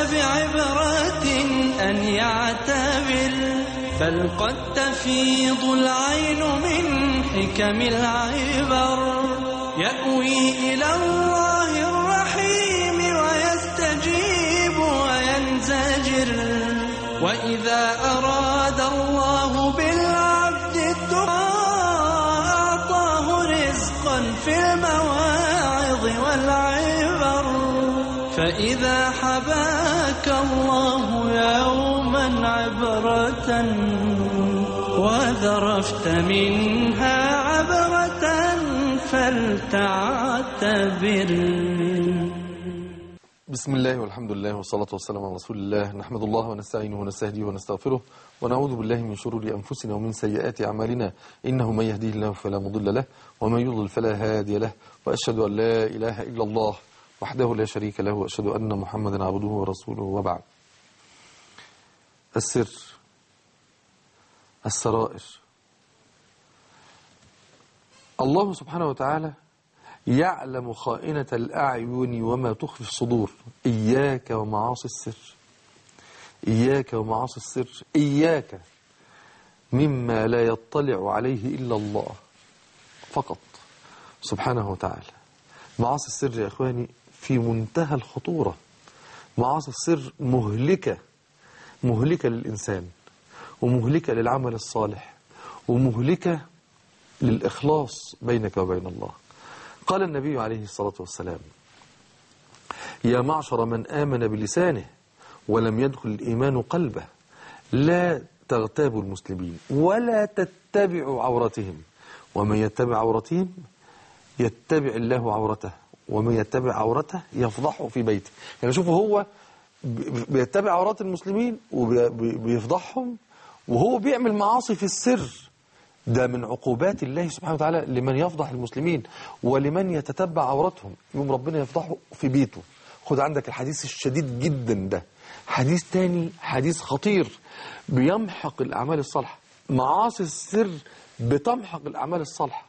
بعبرة أن يعتبر بل قد تفيض العين من حكم العبر يأوي إلى الله الرحيم ويستجيب وينزجر وإذا أراد الله بالعبد التقى أعطاه رزقا في المواعظ والعبر فإذا حباك الله يوما عبرة وذرفت منها عبرة فلتعتبر بسم الله والحمد لله والصلاة والسلام على رسول الله نحمد الله ونستعينه ونستهديه ونستغفره ونعوذ بالله من شرور أنفسنا ومن سيئات أعمالنا إنه من يهديه الله فلا مضل له ومن يضلل فلا هادي له وأشهد أن لا إله إلا الله وحده لا شريك له وأشهد أن محمدا عبده ورسوله وبعد السر السرائر الله سبحانه وتعالى يعلم خائنة الأعين وما تخفي الصدور إياك ومعاصي السر إياك ومعاصي السر إياك مما لا يطلع عليه إلا الله فقط سبحانه وتعالى معاصي السر يا إخواني في منتهى الخطورة معاصي السر مهلكة مهلكة للإنسان ومهلكة للعمل الصالح ومهلكة للإخلاص بينك وبين الله قال النبي عليه الصلاة والسلام يا معشر من آمن بلسانه ولم يدخل الإيمان قلبه لا تغتابوا المسلمين ولا تتبعوا عورتهم ومن يتبع عورتهم يتبع الله عورته ومن يتبع عورته يفضحه في بيته يعني شوفوا هو بيتبع عورات المسلمين وبيفضحهم وهو بيعمل معاصي في السر ده من عقوبات الله سبحانه وتعالى لمن يفضح المسلمين ولمن يتتبع عورتهم يوم ربنا يفضحه في بيته خد عندك الحديث الشديد جدا ده حديث تاني حديث خطير بيمحق الأعمال الصالحة معاصي السر بتمحق الأعمال الصالحة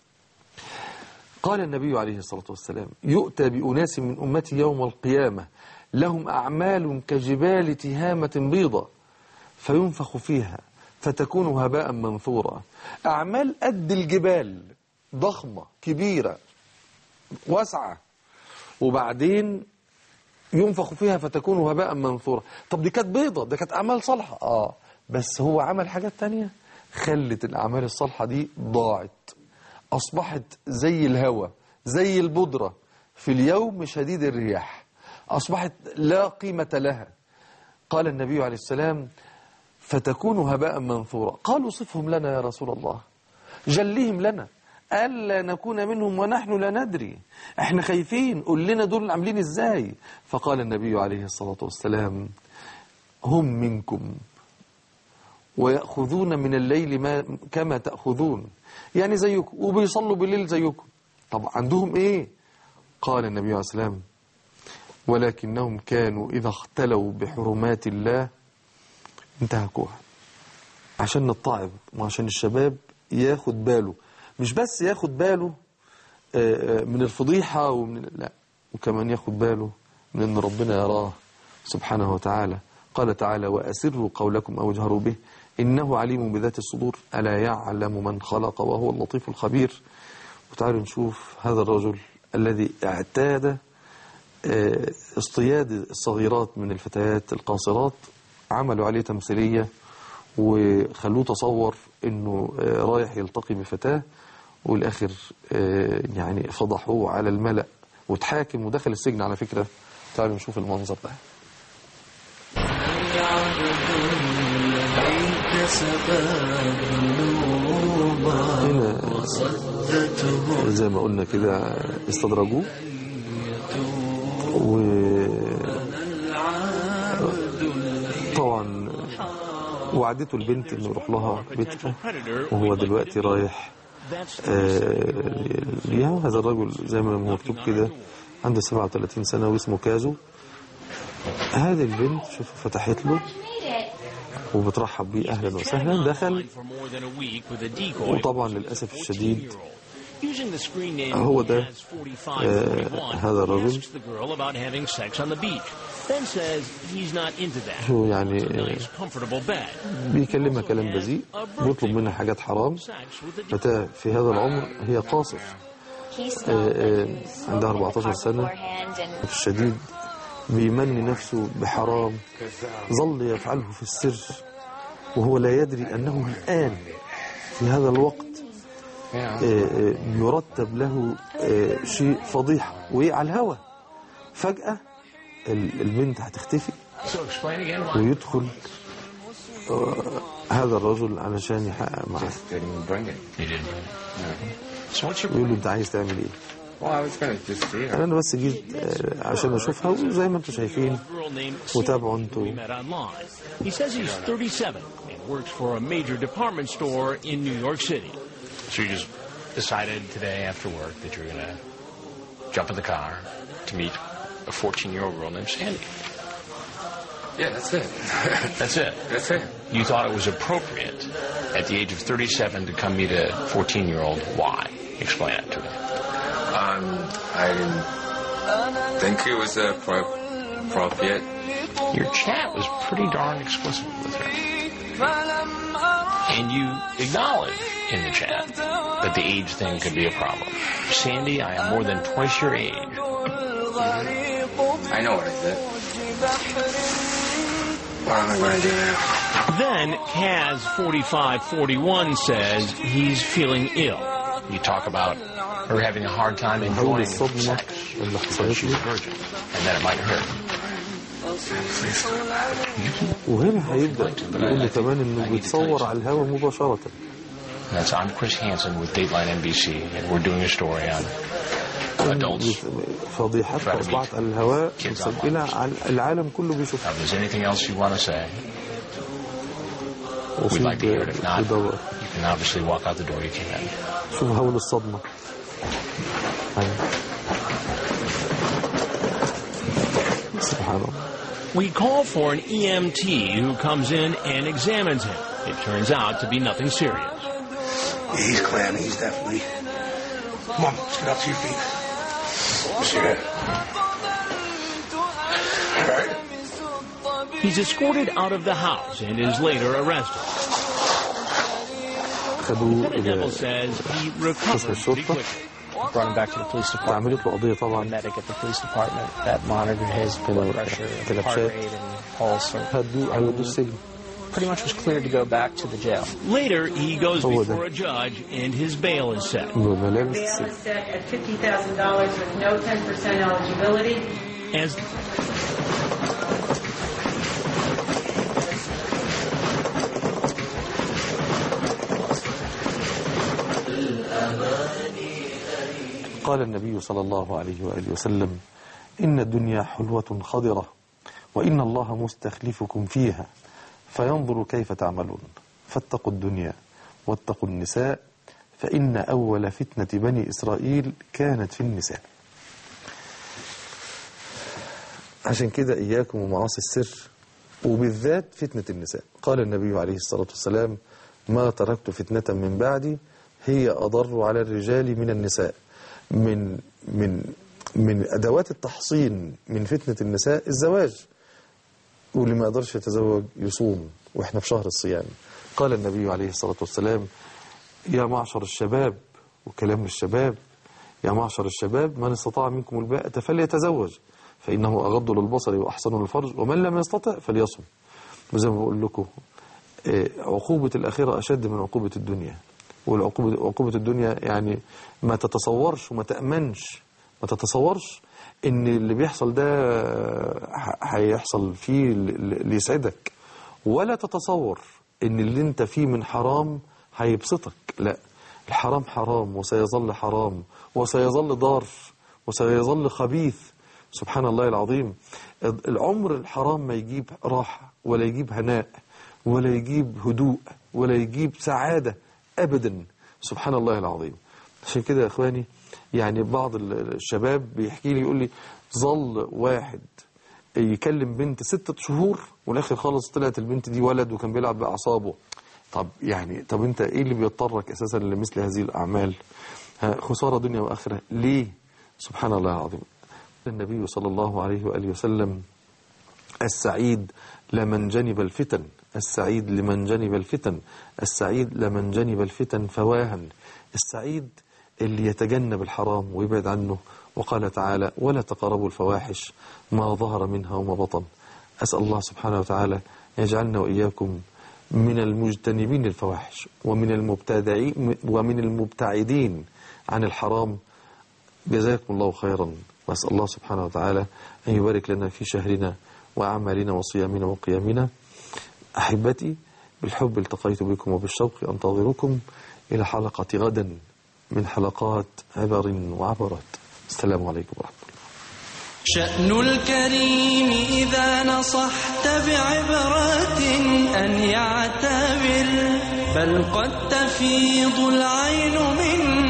قال النبي عليه الصلاة والسلام يؤتى بأناس من أمتي يوم القيامة لهم أعمال كجبال تهامة بيضة فينفخ فيها فتكون هباء منثورا أعمال قد الجبال ضخمة كبيرة واسعة وبعدين ينفخ فيها فتكون هباء منثورا طب دي كانت بيضة دي كانت أعمال صالحة آه بس هو عمل حاجات تانية خلت الأعمال الصالحة دي ضاعت أصبحت زي الهوى زي البودرة في اليوم شديد الرياح أصبحت لا قيمة لها قال النبي عليه السلام فتكون هباء منثورا قالوا صفهم لنا يا رسول الله جلهم لنا ألا نكون منهم ونحن لا ندري احنا خايفين قول لنا دول عاملين ازاي فقال النبي عليه الصلاة والسلام هم منكم ويأخذون من الليل ما كما تأخذون يعني زيكم وبيصلوا بالليل زيكم طب عندهم ايه قال النبي عليه السلام ولكنهم كانوا إذا اختلوا بحرمات الله انتهكوها عشان نتعظ وعشان الشباب ياخد باله مش بس ياخد باله من الفضيحة ومن لا وكمان ياخد باله من ان ربنا يراه سبحانه وتعالى قال تعالى وأسروا قولكم أو اجهروا به إنه عليم بذات الصدور ألا يعلم من خلق وهو اللطيف الخبير وتعالوا نشوف هذا الرجل الذي اعتاد اصطياد الصغيرات من الفتيات القاصرات عملوا عليه تمثيلية وخلوه تصور انه رايح يلتقي بفتاة والاخر يعني فضحوه على الملأ وتحاكم ودخل السجن على فكرة تعالوا نشوف المنظر ده هنا زي ما قلنا كده استدرجوه و طبعا وعدته البنت انه يروح لها بيتها وهو دلوقتي رايح آه ليها هذا الرجل زي ما مكتوب كده عنده 37 سنة واسمه كازو هذه البنت شوف فتحت له وبترحب بيه اهلا وسهلا دخل وطبعا للاسف الشديد Using the screen name هو ده Kaz 4541, آه، هذا he الرجل. asks the girl about having sex on the beach, then says he's not into that. هو يعني It's a آه، nice, comfortable bed. بيكلمها كلام بذيء بيطلب منها حاجات حرام Sex with a فتاة في هذا العمر هي قاصر He آه، آه، smoked عندها in the 14 park سنة beforehand and في الشديد بيمني نفسه بحرام ظل يفعله في السر وهو لا يدري أنه الآن في هذا الوقت آه، آه، يرتب له آه، شيء فضيحة وهي على الهوى فجأة ال- البنت هتختفي So explain again why. ويدخل آه، هذا الرجل علشان يحقق معاه didn't bring it. He didn't. So what's your ويقول له انت عايز تعمل ايه Well, I was gonna just see her. انا بس جيت آه، عشان اشوفها وزي ما انتم شايفين girl named وتابعوا Sandy, who انتوا. we met online. He says he's 37 and works for a major department store in New York City. So you just decided today after work that you're going to jump in the car to meet a 14 year old girl named Sandy. Yeah, that's it. That's it. that's it. You thought it was appropriate at the age of 37 to come meet a 14 year old. Why? Explain it to me. Um, I didn't think it was appro- appropriate. Your chat was pretty darn explicit with her. And you acknowledge in the chat that the age thing could be a problem. Sandy, I am more than twice your age. I know what I did. What am I going to do now? Then Kaz 4541 says he's feeling ill. You talk about her having a hard time حول enjoying الصدمة sex اللي because حصلت she's له a virgin and that it might hurt. وهنا هيبدأ يقول له كمان انه بيتصور على الهوا مباشرة That's I'm Chris Hansen with Dateline NBC, and we're doing a story on adults. فضيحتها اصبحت على الهواء مسجلة على العالم كله Now, بيشوفها if there's anything else you want to say, we'd وصيب like to hear it. If not, بدور you can obviously walk out the door you came in. شوف هول الصدمة أيوة. سبحان الله We call for an EMT who comes in and examines him. It turns out to be nothing serious. Yeah, he's clammy. He's definitely. Come on, let's get up to your feet. See that? All right. He's escorted out of the house and is later arrested. خدوه Lieutenant Neville إلى says he قسم recovered pretty الشرطة quickly. brought him back to the police department. عملت له قضية A طبعا medic at the police department that monitored his blood pressure, كده heart بشات. rate, and pulse. and هدوه هيودوه السجن Pretty much was cleared to go back to the jail. Later, he goes Oh, before a judge and his bail is set. بملابس Bail السجن is set at $50,000 with no 10% eligibility. As قال النبي صلى الله عليه وآله وسلم إن الدنيا حلوة خضرة وإن الله مستخلفكم فيها فينظر كيف تعملون فاتقوا الدنيا واتقوا النساء فإن أول فتنة بني إسرائيل كانت في النساء عشان كده إياكم ومعاصي السر وبالذات فتنة النساء قال النبي عليه الصلاة والسلام ما تركت فتنة من بعدي هي أضر على الرجال من النساء من من من أدوات التحصين من فتنة النساء الزواج واللي ما يقدرش يتزوج يصوم واحنا في شهر الصيام قال النبي عليه الصلاة والسلام يا معشر الشباب وكلام للشباب يا معشر الشباب من استطاع منكم الباءة فليتزوج فإنه أغض للبصر وأحسن للفرج ومن لم يستطع فليصم وزي ما بقول لكم آه، عقوبة الآخرة أشد من عقوبة الدنيا والعقوبة عقوبة الدنيا يعني ما تتصورش وما تأمنش ما تتصورش ان اللي بيحصل ده ه- هيحصل فيه اللي يسعدك ولا تتصور ان اللي انت فيه من حرام هيبسطك لا الحرام حرام وسيظل حرام وسيظل ضار وسيظل خبيث سبحان الله العظيم العمر الحرام ما يجيب راحة ولا يجيب هناء ولا يجيب هدوء ولا يجيب سعادة أبدا سبحان الله العظيم عشان كده يا إخواني يعني بعض الشباب بيحكي لي يقول لي ظل واحد يكلم بنت ستة شهور والاخر خالص طلعت البنت دي ولد وكان بيلعب بأعصابه طب يعني طب انت ايه اللي بيضطرك اساسا لمثل هذه الاعمال ها، خسارة دنيا وآخرة ليه سبحان الله العظيم النبي صلى الله عليه وآله وسلم السعيد لمن جنب الفتن السعيد لمن جنب الفتن السعيد لمن جنب الفتن فواها السعيد اللي يتجنب الحرام ويبعد عنه وقال تعالى ولا تقربوا الفواحش ما ظهر منها وما بطن أسأل الله سبحانه وتعالى يجعلنا وإياكم من المجتنبين للفواحش ومن المبتدعين ومن المبتعدين عن الحرام جزاكم الله خيرا وأسأل الله سبحانه وتعالى أن يبارك لنا في شهرنا وأعمالنا وصيامنا وقيامنا أحبتي بالحب التقيت بكم وبالشوق أنتظركم إلى حلقة غدا من حلقات عبر وعبرات السلام عليكم ورحمة الله شأن الكريم إذا نصحت بعبرة أن يعتبر بل قد تفيض العين من